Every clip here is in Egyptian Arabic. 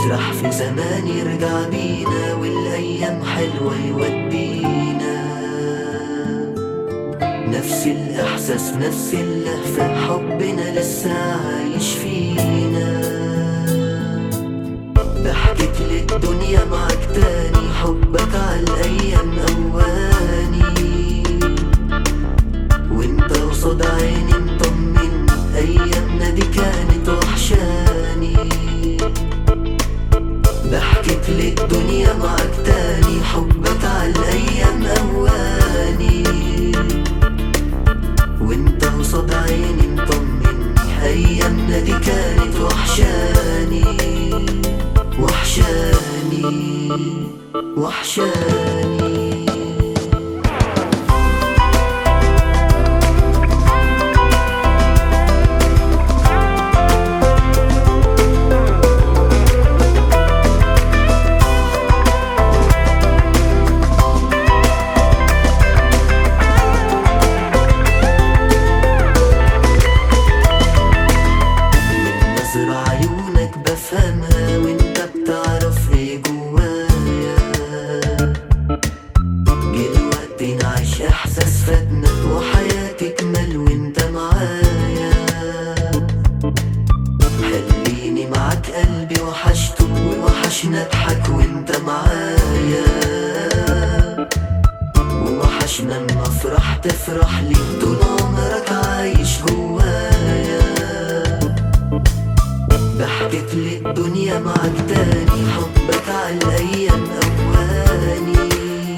نسرح في زمان يرجع بينا والأيام حلوة يودينا نفس الإحساس نفس اللهفة حبنا لسه عايش فينا ضحكت للدنيا معاك تاني حبك عالأيام أواني وانت قصاد عيني مطمن أيامنا دي كانت وحشاني ضحكت للدنيا معاك تاني حبك عالأيام أواني وانت قصاد عيني مطمن أيامنا دي كانت وحشاني وحشاني وحشاني من نظر عيونك بفهمها وانت بتعرف ايه جوايا جه الوقت نعيش احساس فاتنا وحياتي تكمل وانت معايا خليني معاك قلبي وحشته ووحشنا اضحك وانت معايا ووحشنا اما افرح تفرح لي طول عمرك عايش جوايا ضحكت للدنيا معاك تاني حبك عالايام اواني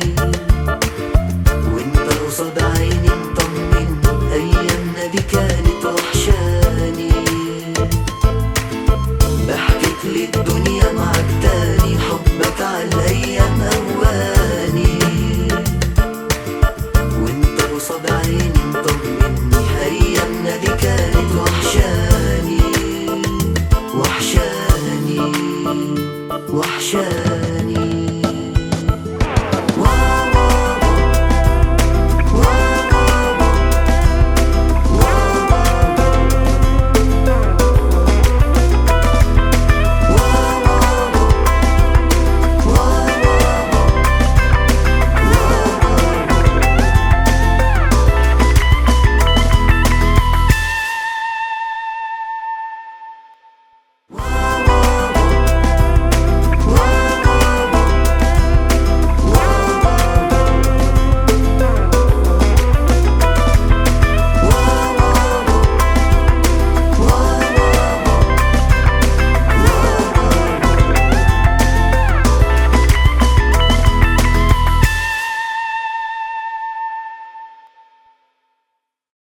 وانت قصاد عيني مطمن ايامنا دي كانت وحشاني ضحكت للدنيا معاك تاني حبك عالايام اواني وانت قصاد عيني مطمني ايامنا دي كانت وحشاني وحشاني وحشاني